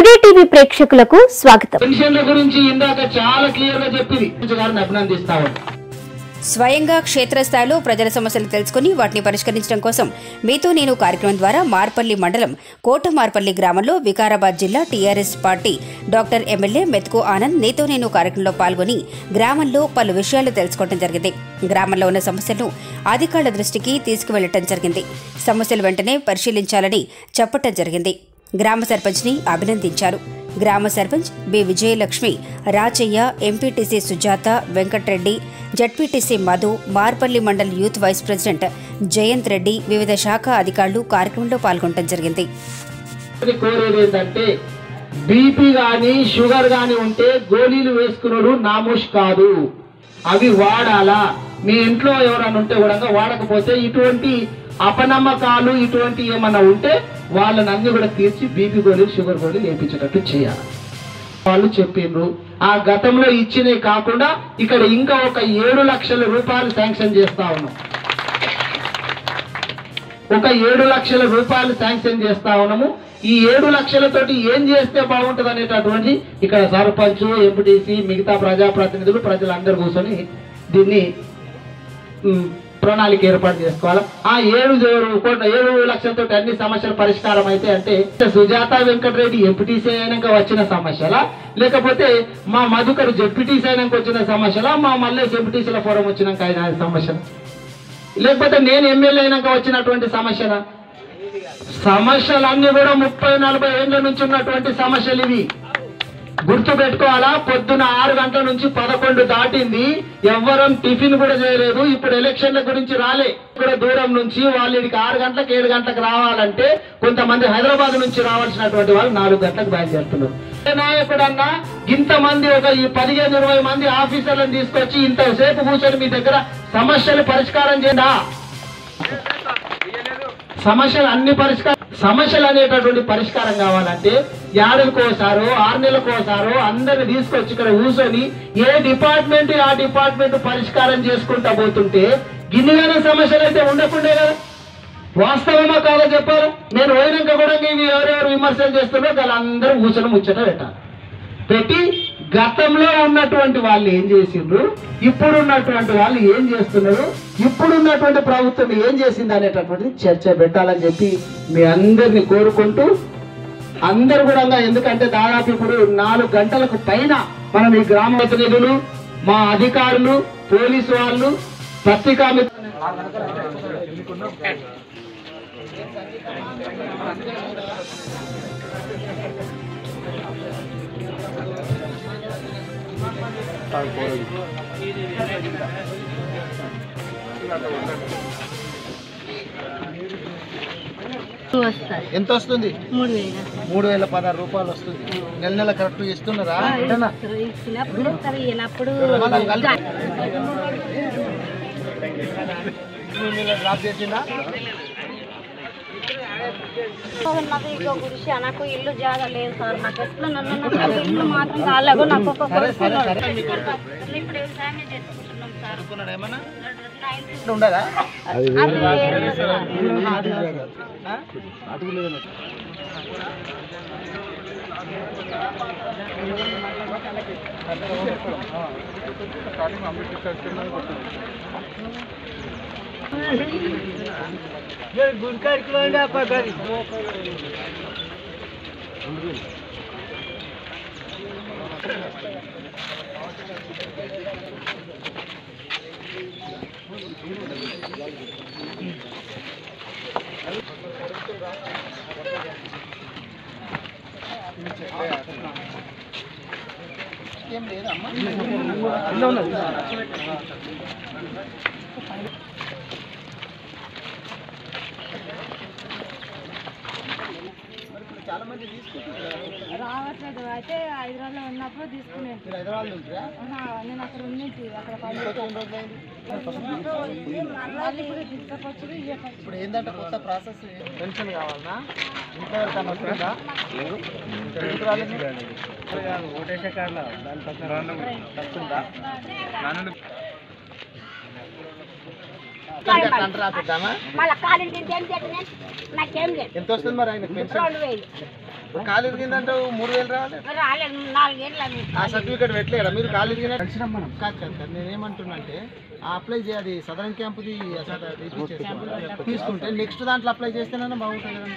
Today TV ప్రేక్షకులకు స్వాగతం పెన్షన్ల గురించి ఇందాక చాలా క్లియర్ గా చెప్పింది గారిని అభినందిస్తా ఉన్నాను స్వయంగా క్షేత్రస్థాయిలో ప్రజల సమస్యలు తెలుసుకుని వాటిని పరిష్కరించడం కోసం మీతో నేను కార్యక్రమం ద్వారా మార్పల్లి మండలం కోట మార్పల్లి గ్రామంలో వికారాబాద్ జిల్లా టీఆర్ఎస్ పార్టీ డాక్టర్ ఎమ్మెల్యే మెతుకు ఆనంద్ నీతో నేను కార్యక్రమంలో పాల్గొని గ్రామంలో పలు విషయాలు తెలుసుకోవడం జరిగింది గ్రామంలో ఉన్న సమస్యలను అధికారుల దృష్టికి తీసుకువెళ్లటం జరిగింది సమస్యలు వెంటనే పరిశీలించాలని చెప్పటం జరిగింది గ్రామ సర్పంచ్ని అభినందించారు గ్రామ sarpanch B Vijayalakshmi Rachaiah MPTC Sujatha Venkatreddy ZPTC Madhu Marpally mandal youth vice president Jayanth Reddy వివిధ శాఖ అధికారులు కార్యక్రమంలో పాల్గొనడం జరిగింది ఇది కోరేది ఏంటంటే బీపీ గాని షుగర్ గాని ఉంటే గోళీలు వేసుకున్నాడు నామోష్ కాదు అవి వాడాలా మీ ఇంట్లో ఎవరైనా ఉంటే కూడా వాడకపోతే ఇటువంటి అపనమ్మకాలు ఇటువంటి ఏమన్నా ఉంటే వాళ్ళని అన్ని కూడా తీర్చి బీపీ గోళీలు షుగర్ గోళీలు వేయించేటట్టు చేయాలి వాళ్ళు చెప్పిండ్రు ఆ గతంలో ఇచ్చినవి కాకుండా ఇక్కడ ఇంకా ఒక ఏడు లక్షల రూపాయలు శాంక్షన్ చేస్తా ఉన్నాం ఒక ఏడు లక్షల రూపాయలు శాంక్షన్ చేస్తా ఉన్నాము ఈ ఏడు లక్షలతోటి ఏం చేస్తే బాగుంటుంది అనేటటువంటి ఇక్కడ సర్పంచ్ ఎంపీటీసీ మిగతా ప్రజాప్రతినిధులు ప్రజలందరూ కూర్చొని దీన్ని ఉమ్, ప్రణాళిక ఏర్పాటు చేసుకోవాలి ఆ ఏడు జే- కోట్ల ఏడు లక్షలతో అన్ని సమస్యలు పరిష్కారం అయితే అంటే సుజాత వెంకటరెడ్డి ఎంపీటీసీ అయినాక వచ్చిన సమస్యలా లేకపోతే మా మధుకర్ జెడ్పీటీసీ అయినాక వచ్చిన సమస్యలా మా మల్లేష్ ఎంపీటీసీల ఫోరం వచ్చినాక అయిన సమస్యల లేకపోతే నేను ఎమ్మెల్యే అయినాక వచ్చినటువంటి సమస్యల సమస్యలన్నీ కూడా ముప్పై నలభై ఏళ్ళ నుంచి ఉన్నటువంటి సమస్యలు ఇవి గుర్తు పెట్టుకోవాలా పొద్దున ఆరు గంటల నుంచి పదకొండు దాటింది ఎవ్వరం టిఫిన్ కూడా చేయలేదు ఇప్పుడు ఎలక్షన్ల గురించి రాలే ఇక్కడ దూరం నుంచి వాళ్ళు ఇక్కడికి ఆరు గంటలకు ఏడు గంటలకు రావాలంటే కొంతమంది హైదరాబాద్ నుంచి రావాల్సినటువంటి వాళ్ళు నాలుగు గంటలకు బయలుదేరుతున్నారు ఏ నాయకుడన్నా ఇంతమంది ఒక ఈ పదిహేను ఇరవై మంది ఆఫీసర్లను తీసుకొచ్చి ఇంతసేపు కూర్చొని మీ దగ్గర సమస్యలు పరిష్కారం చేయండా సమస్యలు అన్ని పరిష్కారం సమస్యలు అనేటటువంటి పరిష్కారం కావాలంటే ఏడాదికోసారో ఆరు నెలలకోసారో అందరిని తీసుకొచ్చి ఇక్కడ కూర్చొని ఏ డిపార్ట్మెంట్ ఆ డిపార్ట్మెంట్ పరిష్కారం చేసుకుంటా పోతుంటే గిన్నెగానే సమస్యలు అయితే ఉండకుండే కదా వాస్తవమా కాదో చెప్పారు నేను పోయినాక కూడా ఇవి ఎవరెవరు విమర్శలు చేస్తున్నారో వాళ్ళందరూ కూర్చొని ముచ్చట పెట్టాలి పెట్టి గతంలో ఉన్నటువంటి వాళ్ళు ఏం చేసిండ్రు ఇప్పుడు ఉన్నటువంటి వాళ్ళు ఏం చేస్తున్నారు ఇప్పుడు ఉన్నటువంటి ప్రభుత్వం ఏం చేసింది అనేటటువంటి చర్చ పెట్టాలని చెప్పి మీ అందరిని కోరుకుంటూ అందరు కూడా ఎందుకంటే దాదాపు ఇప్పుడు నాలుగు గంటలకు పైన మనం ఈ గ్రామ ప్రతినిధులు మా అధికారులు పోలీసు వాళ్ళు పత్రికా మిత్రులు వస్తాయి ఎంత వస్తుంది మూడు వేలు మూడు వేల పదహారు రూపాయలు వస్తుంది నెల నెల కరెక్ట్ ఇస్తున్నారా ఏంటన్నా? ఇచ్చినప్పుడు ఇస్తారు ఇవ్వనప్పుడు మనం కలిపి డ్రాప్ చేసిందా నాకు ఇంకో గుడిసి నాకు ఇల్లు జాగా లేదు సార్ నాకు ఎట్లా నన్ను నాకు ఇల్లు మాత్రం కాలేదు నాకు ఒక సరే కొడుకు సరే ఉన్నాడు. సరే ఇప్పుడు వ్యవసాయం చేసుకుంటున్నాం సార్ అనుకున్నాడు ఏమన్నా ఇట్లా ఉండదా అది వేరే సార్. ఆ? ఏం లేదమ్మా అందులో ఉన్నది చాలా మంది తీసుకుంటున్నారు రావట్లేదు అయితే హైదరాబాద్ లో ఉన్నప్పుడు తీసుకునేది మీరు హైదరాబాద్ నుంచిరా ఆహా, నేను అక్కడ ఉన్నది అక్కడ పని ఇంకొక ఎన్ని రోజులైంది? మళ్ళీ ఇప్పుడు తీసుకొచ్చి ఇవ్వకపోతే ఇప్పుడు ఏంటంటే కొత్త ప్రాసెస్ పెన్షన్ కావాలనా ఇంట్లో ఎవరికైనా వస్తుందా ఎందుకు రాలేదు? ఓటేసే కార్డులో దాని పక్కన వస్తుందా కంట రాపిద్దామా మళ్ళీ కాలింటి ఏం చేసిన నాకేం లేదు ఎంత వస్తుంది మరి ఆయన పెన్షన్ రెండు వేలు కాలు ఇరిగిందంటే మూడు వేలు రావాలి రాలేదు నాలుగేళ్ళు అవి. ఆ సర్టిఫికేట్ పెట్టలేరా మీరు కాలు ఇరిగిన మనం కాదు కాదు కాదు నేను ఏమంటున్నా అంటే ఆ అప్లై చేయాలి సదరన్ క్యాంప్ది అసలు అది ఇప్పించేసి తీసుకుంటే నెక్స్ట్ దాంట్లో అప్లై చేస్తేనే బాగుంటుంది కదా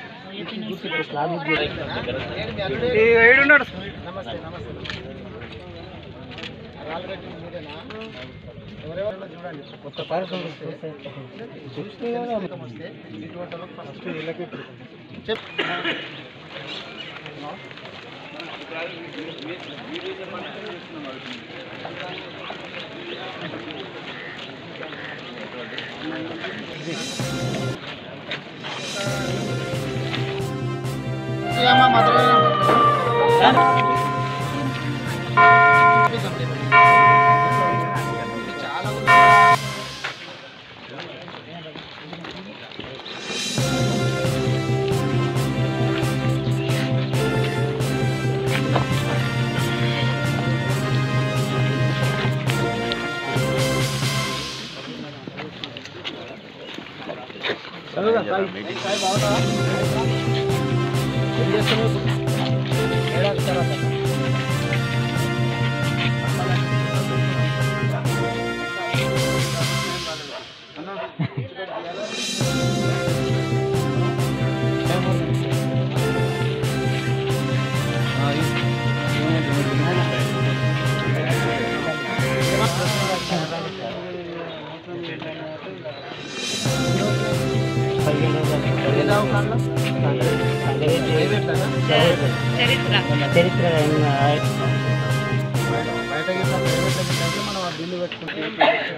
నేను మీ అల్లుడే- నమస్తే నమస్తే రాళ్ళగడ్డి మీరేనా ఎవరెవరన్నా చూడండి కొత్త పారిశ్రామిక వస్తే చూస్తే వస్తే ఇటువంటి వాళ్ళకి ఫస్ట్ వీళ్ళకి చెప్ ఏమా మధురై చాలా సాయి బాగున్నావా ఏం చేస్తున్నావు ఏడాది తర్వాత బయట గిట్ల ప్రైవేట్ అంటే మనం ఆ బిల్లు పెట్టుకుంటే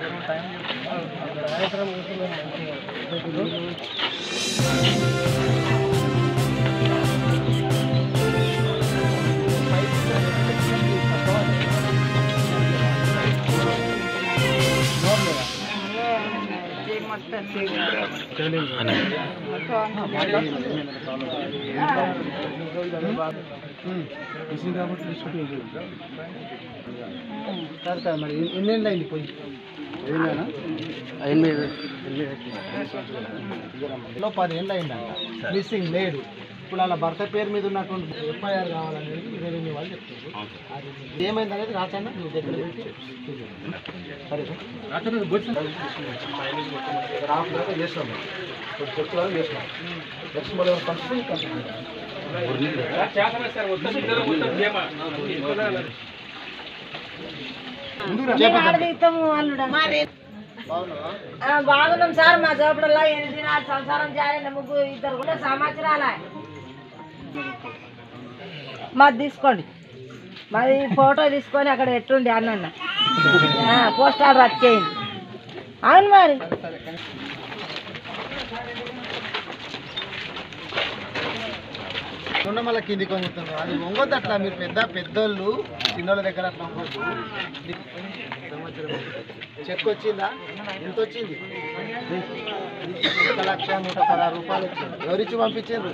కాదు కాదు మరి ఎన్ని- ఎన్నేళ్ళు అయింది పోయి లో పదేళ్ళు అయిందంట మిస్సింగ్ లేడు ఇప్పుడు అలా భర్త పేరు మీద ఉన్నటువంటి ఎఫ్ఐఆర్ కావాలనేది రెవెన్యూ వాళ్ళు చెప్తారు అది ఏమైంది అనేది రాచన్న మీ దగ్గర పెట్టి సరే రాకుండా చేస్తాం చెప్తున్నారు చేస్తాం నెక్స్ట్ మళ్ళీ పంపిస్తే కంప్లీట్ బాగున్నావా ఆ, బాగున్నాం సార్ మా జోపడల్లా ఎన్ని దినాలు సంసారం చేయాలి ముగ్గురు ఇద్దరు కూడా సంవత్సరాల మాది తీసుకోండి మాది ఫోటో తీసుకొని అక్కడ పెట్టుండి అన్న పోస్ట్ ఆర్డర్ వచ్చేయండి అవును మరి ఉన్న మళ్ళీ కిందికి వంగుతున్నారు అది వంగొద్దు అట్లా మీరు పెద్ద పెద్దోళ్ళు చిన్నోళ్ళ దగ్గర అట్లా వంగొద్దు ఇది సంవత్సరం చెక్ వచ్చిందా ఎంత వచ్చింది ఒక లక్ష నూట పదహారు రూపాయలు వచ్చింది ఎవరిచ్చి పంపించారు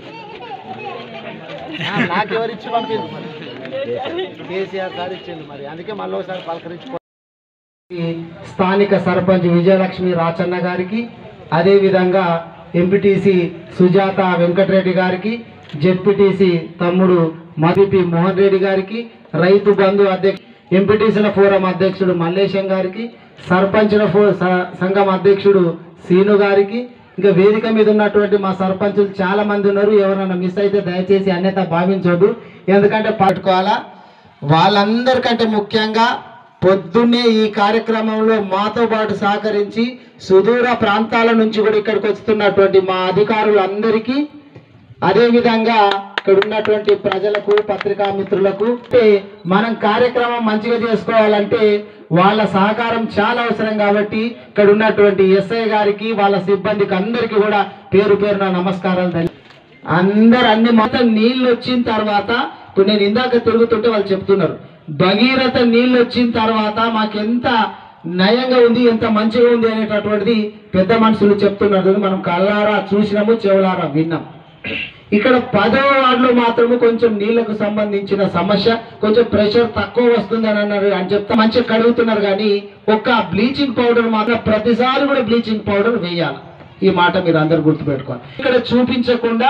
నాకు ఎవరిచ్చి పంపింది మరి కేసీఆర్ సార్ ఇచ్చింది మరి అందుకే మళ్ళీ ఒకసారి పలకరించుకో స్థానిక సర్పంచ్ విజయలక్ష్మి రాచన్న గారికి అదేవిధంగా ఎంపీటీసీ సుజాత వెంకటరెడ్డి గారికి జెడ్పీటీసీ తమ్ముడు మదిపి మోహన్ రెడ్డి గారికి రైతు బంధు అధ్యక్ష ఎంపీటీసీల ఫోరం అధ్యక్షుడు మల్లేశం గారికి సర్పంచుల ఫో స- సంఘం అధ్యక్షుడు సీను గారికి ఇంకా వేదిక మీద ఉన్నటువంటి మా సర్పంచులు చాలా మంది ఉన్నారు ఎవరైనా మిస్ అయితే దయచేసి అన్యత భావించొద్దు ఎందుకంటే పట్టుకోవాలా వాళ్ళందరికంటే ముఖ్యంగా పొద్దున్నే ఈ కార్యక్రమంలో మాతో పాటు సహకరించి సుదూర ప్రాంతాల నుంచి కూడా ఇక్కడికి వస్తున్నటువంటి మా అధికారులందరికీ అదేవిధంగా ఇక్కడ ఉన్నటువంటి ప్రజలకు పత్రికా మిత్రులకు అంటే మనం కార్యక్రమం మంచిగా చేసుకోవాలంటే వాళ్ళ సహకారం చాలా అవసరం కాబట్టి ఇక్కడ ఉన్నటువంటి ఎస్ఐ గారికి వాళ్ళ సిబ్బందికి అందరికీ కూడా పేరు పేరున నమస్కారాలు ధన్య- అందరు అన్ని మొత్తం నీళ్ళు వచ్చిన తర్వాత ఇప్పుడు నేను ఇందాక తిరుగుతుంటే వాళ్ళు చెప్తున్నారు భగీరథ నీళ్ళు వచ్చిన తర్వాత మాకెంత నయంగా ఉంది ఎంత మంచిగా ఉంది అనేటటువంటిది పెద్ద మనుషులు చెప్తున్నారు మనం కళ్ళారా చూసినాము చెవులారా విన్నాం ఇక్కడ పదో వార్డులో మాత్రము కొంచెం నీళ్లకు సంబంధించిన సమస్య కొంచెం ప్రెషర్ తక్కువ వస్తుందని అన్నారు అని చెప్తా మంచిగా కడుగుతున్నారు కానీ ఒక్క బ్లీచింగ్ పౌడర్ మాత్రం ప్రతిసారి కూడా బ్లీచింగ్ పౌడర్ వేయాలి ఈ మాట మీరు అందరు గుర్తుపెట్టుకోవాలి ఇక్కడ చూపించకుండా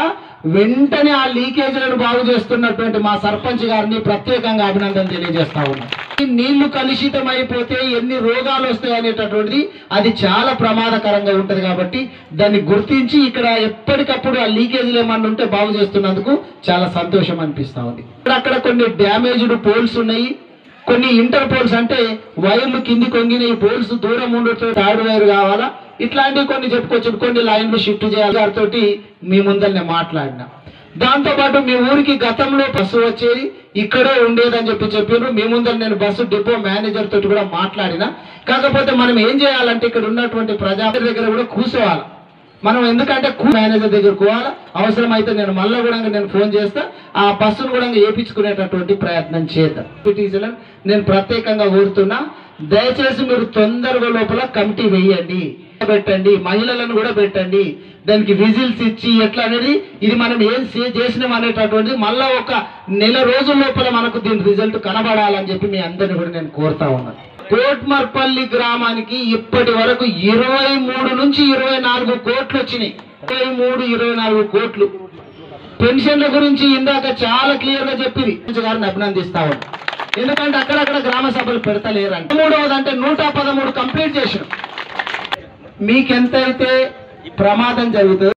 వెంటనే ఆ లీకేజీలను బాగు చేస్తున్నటువంటి మా సర్పంచ్ గారిని ప్రత్యేకంగా అభినందన తెలియజేస్తా ఉన్నాం ఈ నీళ్లు కలుషితం అయిపోతే ఎన్ని రోగాలు వస్తాయి అనేటటువంటిది అది చాలా ప్రమాదకరంగా ఉంటది కాబట్టి దాన్ని గుర్తించి ఇక్కడ ఎప్పటికప్పుడు ఆ లీకేజీలు ఏమన్నా ఉంటే బాగు చేస్తున్నందుకు చాలా సంతోషం అనిపిస్తా ఉంది ఇక్కడ అక్కడ కొన్ని డ్యామేజ్డ్ పోల్స్ ఉన్నాయి కొన్ని ఇంటర్ పోల్స్ అంటే వైర్లు కింది కొంగిన ఈ పోల్స్ దూరం ఉండటం థర్డ్ వైర్ కావాలా ఇట్లాంటివి కొన్ని చెప్పుకోవచ్చు కొన్ని లైన్లు షిఫ్ట్ చేయాలి గారితో మీ ముందరనే మాట్లాడినా దాంతో పాటు మీ ఊరికి గతంలో బస్సు వచ్చేది ఇక్కడే ఉండేదని చెప్పి చెప్పారు మీ ముందర నేను బస్సు డిపో మేనేజర్ తోటి కూడా మాట్లాడినా కాకపోతే మనం ఏం చేయాలంటే ఇక్కడ ఉన్నటువంటి ప్రజా దగ్గర కూడా కూర్చోవాలి మనం ఎందుకంటే కూ మేనేజర్ దగ్గర పోవాలా అవసరమైతే నేను మళ్ళీ కూడా నేను ఫోన్ చేస్తా ఆ బస్సును కూడా వేయించుకునేటటువంటి ప్రయత్నం చేద్దాం టీచర్లను నేను ప్రత్యేకంగా కోరుతున్నా దయచేసి మీరు తొందరగా లోపల కమిటీ వేయండి పెట్టండి మహిళలను కూడా పెట్టండి దానికి విజిల్స్ ఇచ్చి ఎట్లా అనేది ఇది మనం ఏం చే- చేసినాం అనేటటువంటిది మళ్ళా ఒక నెల రోజుల లోపల మనకు దీని రిజల్ట్ కనబడాలని చెప్పి మీ అందరిని కూడా నేను కోరుతా ఉన్నాను కోట్మర్పల్లి గ్రామానికి ఇప్పటి వరకు ఇరవై మూడు నుంచి ఇరవై నాలుగు కోట్లు వచ్చినాయి ఇరవై మూడు ఇరవై నాలుగు కోట్లు పెన్షన్ల గురించి ఇందాక చాలా క్లియర్ గా చెప్పింది గారిని అభినందిస్తా ఉన్నాం ఎందుకంటే అక్కడక్కడ గ్రామ సభలు పెడతలేరంట మూడవది అంటే నూట పదమూడు కంప్లీట్ చేసినాం మీకెంతైతే ప్రమాదం జరుగుతుందో